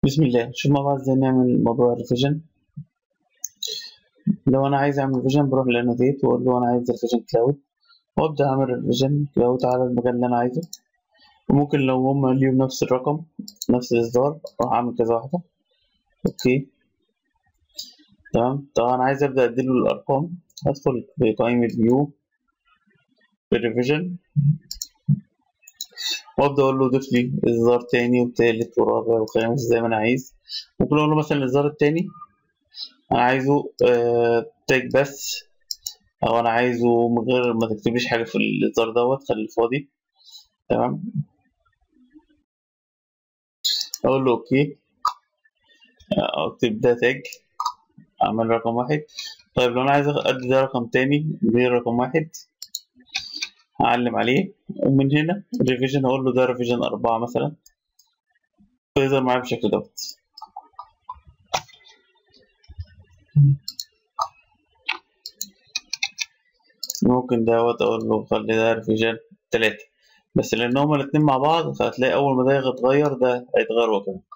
بسم الله نشوف مع بعض ازاي نعمل موضوع الريفيجن لو انا عايز اعمل ريفيجن بروح لانوتيت واقول له انا عايز ريفيجن كلاود وابدا اعمل ريفيجن كلاود على المجال اللي انا عايزه وممكن لو هما ليهم نفس الرقم نفس الاصدار اروح اعمل كذا واحده اوكي تمام طبعا انا عايز ابدا اديله الارقام ادخل بقائمه فيو بالريفيجن وابدا اقول له ضيف لي اصدار تاني وتالت ورابع وخامس زي ما انا عايز ممكن اقول له مثلا الاصدار التاني انا عايزه آه تاج بس او انا عايزه من غير ما تكتبليش حاجه في الاصدار دوت خليه فاضي تمام اقول له اوكي اكتب ده تاج اعمل رقم واحد طيب لو انا عايز ادي ده رقم تاني غير رقم واحد هعلم عليه ومن هنا ريفيجن هقول له ده ريفيجن أربعة مثلا فيظهر معايا بالشكل دوت ممكن دوت أقول له خلي ده ريفيجن تلاتة بس لأن هما الاتنين مع بعض فهتلاقي أول ما ده يتغير ده هيتغير هو كمان